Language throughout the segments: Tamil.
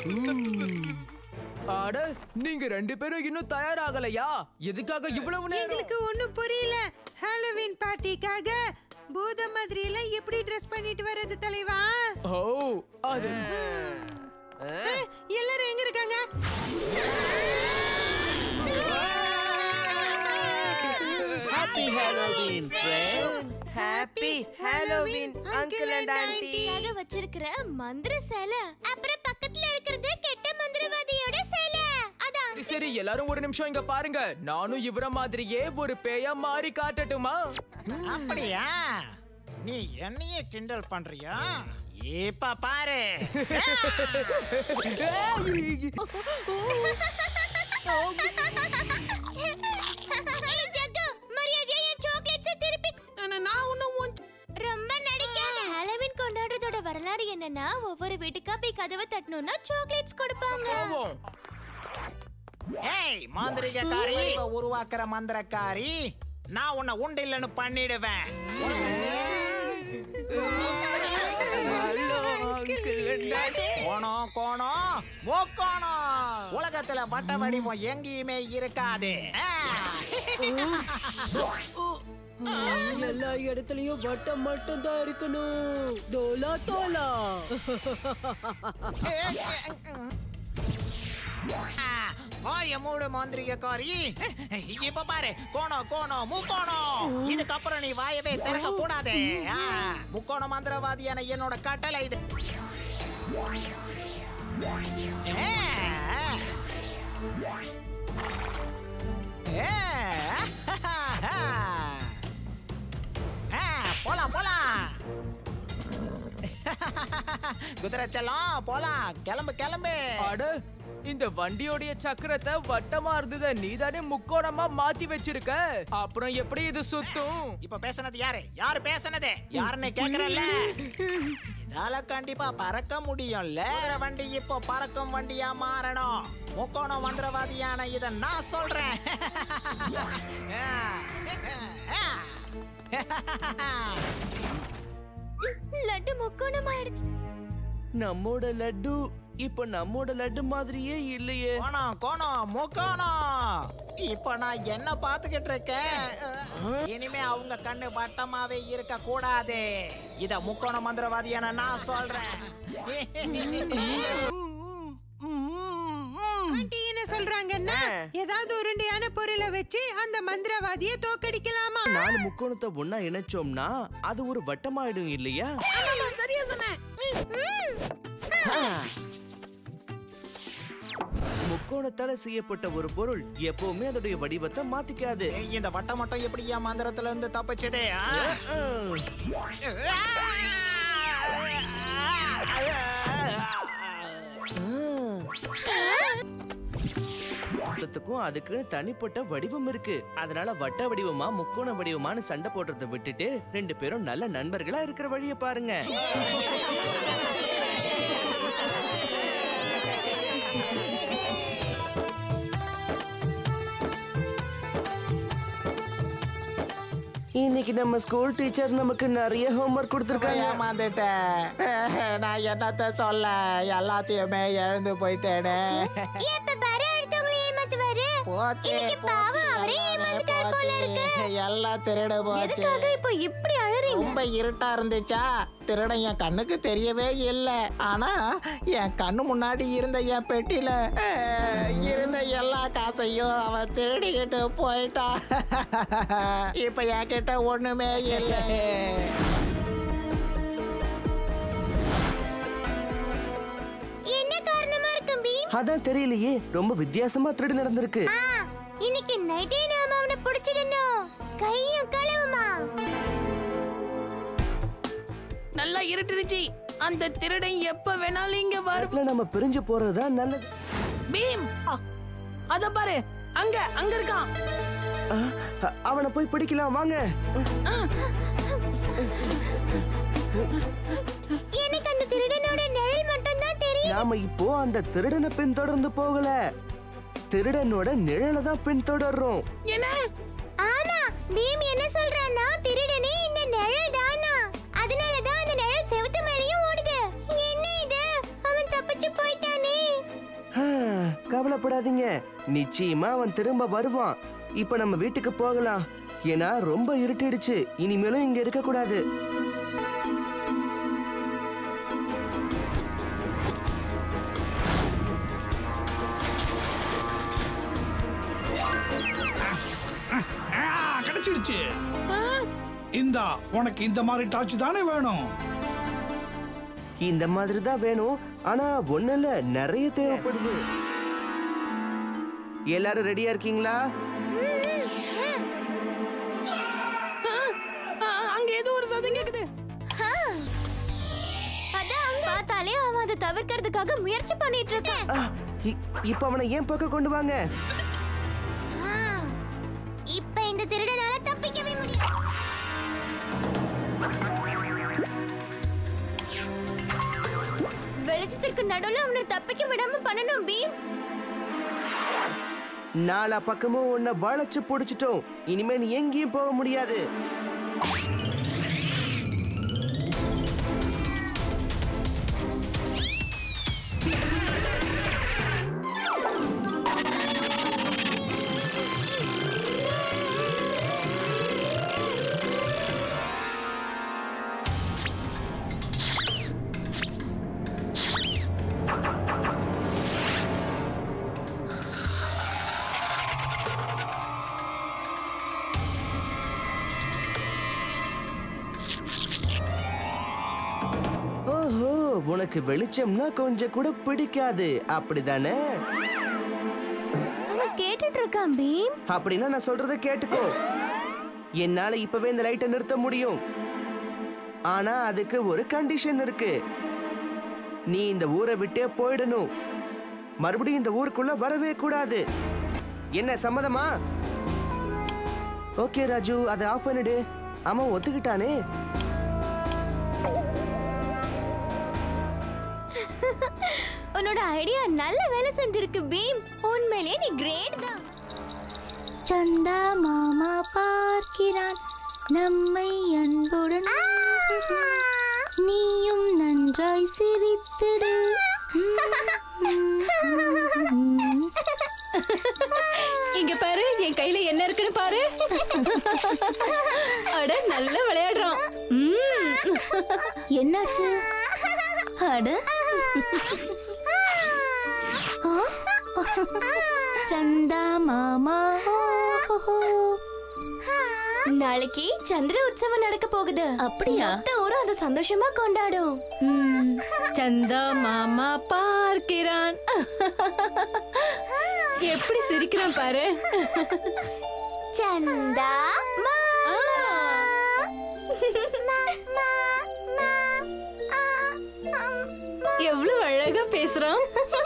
அட நீங்க ரெண்டு பேரும் இன்னும் தயாராகலையா எதுக்காக இவ்வளவு நேரம் எங்களுக்கு ஒண்ணும் புரியல ஹாலோவீன் பார்ட்டிக்காக பூத மாதிரி எல்லாம் எப்படி ட்ரெஸ் பண்ணிட்டு வர்றது தலைவா ஓ அது அஹ், எல்லாரும் எங்க இருக்காங்க happy Halloween friends happy Halloween uncle and aunty அதுக்காக வச்சிருக்கிற மந்திர சேலை அப்புறம் பக்கத்துல இருக்கிறது கெட்ட மந்திரவாதியோட சேலை அதான் சரி எல்லாரும் ஒரு நிமிஷம் இங்க பாருங்க நானும் இவர மாதிரியே ஒரு பேயா மாறி காட்டட்டுமா அப்படியா நீ என்னையே கிண்டல் பண்றியா இப்ப பாரு ஏய், ஜக்கு, மரியாதையா என் chocolates-அ திருப்பி நான் ஒன்னும் ரொம்ப நடிக்காத ஹாலோவீன் கொண்டாடுறதோட வரலாறு என்னன்னா ஒவ்வொரு வீட்டுக்கா போய் கதவை தட்டணும்னா சாக்லேட்ஸ் கொடுப்பாங்க போவோம் ஏய் மாந்திரிகக்காரி இப்ப உருவாக்குற மந்திரக்காரி நான் உன்னை உண்டு இல்லைன்னு பண்ணிடுவேன் கோணம் கோணம் முக்கோணம் உலகத்துல வட்ட வடிவம் எங்கேயுமே இருக்காது ஆ. எல்லா இடத்துலயும் வட்டம் மட்டும் தான் இருக்கணும் தோலா தோலா ஆ, வாய மூடு மாந்திரிகக்காரி இப்ப பாரு கோணம் கோணம் முக்கோணம் இதுக்கப்புறம் நீ வாயவே திறக்க கூடாது ஆ, முக்கோண மந்திரவாதியான என்னோட கட்டளை இது ஆ. ஆ. ஆ, போலாம் போலாம் குதிரை செல்லம் போலாம் கிளம்பு கிளம்பு அட இந்த வண்டியோடைய சக்கரத்தை வட்டமா இருந்தத நீதானே முக்கோணமா மாத்தி வச்சிருக்க அப்புறம் எப்படி இது சுத்தும் இப்ப பேசுனது யாரு யாரு பேசுனது யாருன்னு கேக்குறல்ல இதால கண்டிப்பா பறக்க முடியும்ல குதிரை வண்டி இப்போ பறக்கும் வண்டியா மாறணும் முக்கோணம் மந்திரவாதியான இத நான் சொல்றேன் லட்டு முக்கோணம் ஆயிடுச்சு நம்மோட லட்டு இப்போ நம்மோட லட்டு மாதிரியே இல்லையே கோணம் கோணம் முக்கோணம் இப்போ நான் என்ன பாத்துக்கிட்டு இருக்கேன் இனிமே அவங்க கண்ணு வட்டமாவே இருக்க கூடாது இத முக்கோண மந்திரவாதியான நான் சொல்றேன் ஆண்டி என்ன சொல்றாங்கன்னா ஏதாவது உருண்டையான பொருளை வச்சு அந்த மந்திரவாதியை தோக்கடிக்கலாமா நாலு முக்கோணத்தை ஒண்ணா இணைச்சோம்னா அது ஒரு வட்டமாயிடும் இல்லையா சரியா சொன்னேன் ஆ. முக்கோணத்தால செய்யப்பட்ட ஒரு பொருள் எப்பவுமே அதோடைய வடிவத்தை மாத்திக்காது ஏய், இந்த வட்டம் மட்டும் எப்படி என் மந்திரத்துல இருந்து தப்பிச்சதே ஆ? த்துக்கும் அதுக்கு தனிப்பட்ட வடிவம் இருக்கு அதனால வட்ட வடிவமா முக்கோண வடிவமான்னு சண்டை போடுறதை விட்டுட்டு ரெண்டு பேரும் நல்ல நண்பர்களா இருக்கிற வழியை பாருங்க இன்னைக்கு நம்ம ஸ்கூல் டீச்சர் நமக்கு நிறைய ஹோம்ஒர்க் கொடுத்துருக்காங்க ஏமாந்துட்டேன் நான் என்னத்த சொல்ல எல்லாத்தையுமே இழந்து போயிட்டேனே எப்ப பாரு அடுத்தவங்களை ஏமாத்துவாரு போச்சு இன்னைக்கு பாவம் அவரே ஏமாந்துட்டார் போல இருக்கு எல்லாம் திருடு போச்சு எதுக்காக இப்போ இப்படி அழறீங்க ரொம்ப இருட்டா இருந்துச்சா திருடன் என் கண்ணுக்கு தெரியவே இல்லை ஆனா என் கண்ணு முன்னாடி இருந்த என் பெட்டியில அஹ், இருந்த எல்லா காசையும் அவன் திருடிக்கிட்டு போயிட்டா இப்ப என் கிட்ட ஒண்ணுமே இல்லை என்ன காரணமா இருக்கும் பீம் அதான் தெரியலையே ரொம்ப வித்தியாசமா திருடு நடந்திருக்கு ஆ, இன்னைக்கு நைட்டே நாம அவனை பிடிச்சிடணும் கையும் களவுமா நல்லா இருட்டுருச்சு அந்த திருடன் எப்ப வேணாலும் இங்க வரும் இடத்துல நம்ம பிரிஞ்சு போறதுதான் நல்லது பீம் அ, அத பாரு அங்க அங்க இருக்கான் ஆ, அ- அவனை போய் பிடிக்கலாம் வாங்க எனக்கு அந்த திருடனோட நிழல் மட்டும் தான் தெரியும் நாம இப்போ அந்த திருடனை பின்தொடர்ந்து போகல திருடனோட நிழலை தான் பின்தொடர்றோம் என்ன ஆமா பீம் என்ன சொல்றான்னா திருடனே இந்த நிழல் தானா அதனால தான் அந்த நிழல் செவுத்து மேலயும் ஓடுது என்ன இது அவன் தப்பிச்சு போயிட்டானே கவலைப்படாதீங்க நிச்சயமா அவன் திரும்ப வருவான் இப்ப நம்ம வீட்டுக்கு போகலாம் ஏன்னா ரொம்ப இருட்டிடுச்சு இனிமேலும் இங்க இருக்க கூடாது ஆ, கிடைச்சிடுச்சு இந்தா உனக்கு இந்த மாதிரி டார்ச் தானே வேணும் இந்த மாதிரி தான் வேணும் ஆனா ஒண்ணு இல்ல நிறைய தேவைப்படுது எல்லாரும் ரெடியா இருக்கீங்களா ஆ, அங்க ஏதோ ஒரு சதம் கேக்குது அதான் அங்க பார்த்தாலே அவன் அதை தவிர்க்கிறதுக்காக முயற்சி பண்ணிட்டு இருக்கான் ஆ, இ- இப்ப அவனை ஏன் பக்கம் கொண்டு வாங்க ஆ, இப்ப இந்த திருடனால தப்பிக்கவே முடியும் வெளிச்சத்திற்கு நடுவுல அவனை தப்பிக்க விடாம பண்ணணும் பீம் நாலா பக்கமும் உன்னை வளைச்சு புடிச்சிட்டோம் இனிமே நீ எங்கேயும் போக முடியாது ஓஹோ உனக்கு வெளிச்சம்னா கொஞ்சம் கூட பிடிக்காது அப்படிதானே அவன் கேட்டுட்டு இருக்கான் பீம் அப்படின்னா நான் சொல்றத கேட்டுக்கோ என்னால இப்பவே இந்த லைட்டை நிறுத்த முடியும் ஆனா அதுக்கு ஒரு கண்டிஷன் இருக்கு நீ இந்த ஊரை விட்டே போயிடணும் மறுபடியும் இந்த ஊருக்குள்ள வரவே கூடாது என்ன சம்மதமா ஓகே ராஜு அதை ஆஃப் பண்ணிடு அவன் ஒத்துக்கிட்டானே உன்னோட ஐடியா நல்ல வேலை செஞ்சிருக்கு பீம் உண்மையிலேயே நீ கிரேட் தான் சந்தா மாமா பார்க்கிறான் நம்மை அன்புடன் நீயும் நன்றாய் சிரித்திடு இங்க பாரு என் கையில என்ன இருக்குன்னு பாரு அட நல்லா விளையாடுறான் ம். என்னாச்சு அட ஆ? சந்தா மாமா நாளைக்கு சந்திர உற்சவம் நடக்க போகுது அப்படியா? மொத்த ஊரும் அதை சந்தோஷமா கொண்டாடும் ம். சந்தா மாமா பார்க்கிறான் எப்படி சிரிக்கிறான் பாரு சந்தா ஆ. எவ்வளவு அழகா பேசுறான்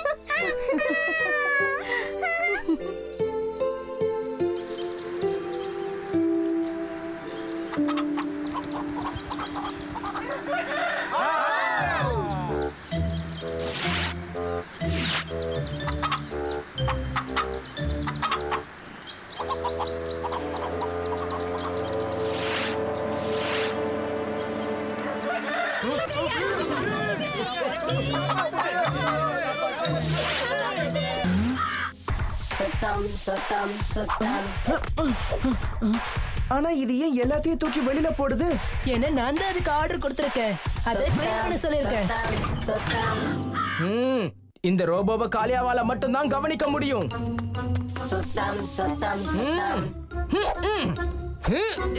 ஆனா இது ஏன் எல்லாத்தையும் தூக்கி வெளியில போடுது ஏன்னா நான் தான் அதுக்கு ஆர்டர் கொடுத்துருக்கேன் அதை ட்ரை பண்ண சொல்லியிருக்கேன் ம், இந்த ரோபோவை காளியாவால மட்டும்தான் கவனிக்க முடியும் ம். ம், ம்.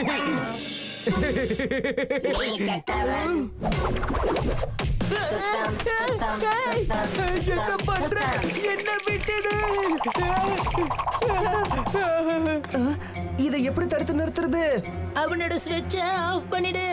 என்ன பண்ற என்ன விட்டுடு இதை எப்படி தடுத்து நிறுத்துறது அவனோட ஸ்விட்ச ஆஃப் பண்ணிடு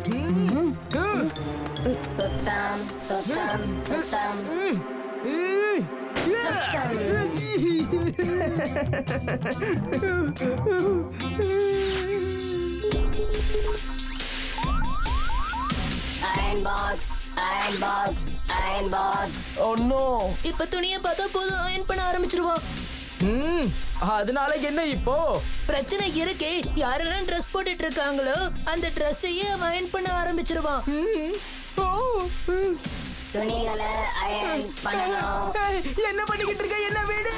ஒன்னும் இப்ப துணியை பார்த்தா போதும் அயன் பண்ண ஆரம்பிச்சிருவான் ம், அதனால என்ன இப்போ பிரச்சனை இருக்கே யாரெல்லாம் ட்ரெஸ் போட்டுட்டு இருக்காங்களோ அந்த ட்ரெஸ்ஸையே அவன் அயன் பண்ண ஆரம்பிச்சிருவான் ம், ஓ, ம். துணிகளை அயன் ஏய், என்ன பண்ணிக்கிட்டு இருக்க என்ன வீடு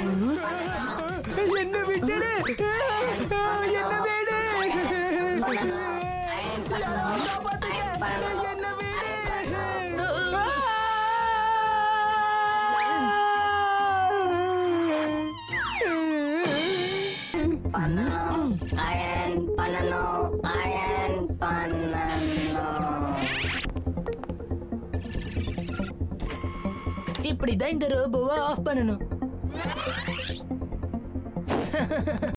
என்ன விட்டுடு என்ன வீடு யாராவது காப்பாத்துங்க. என்ன வீடு அயன் பண்ணணும் அயன் பண்ணணும் இப்படிதான் இந்த ரோபோவை ஆஃப் பண்ணணும்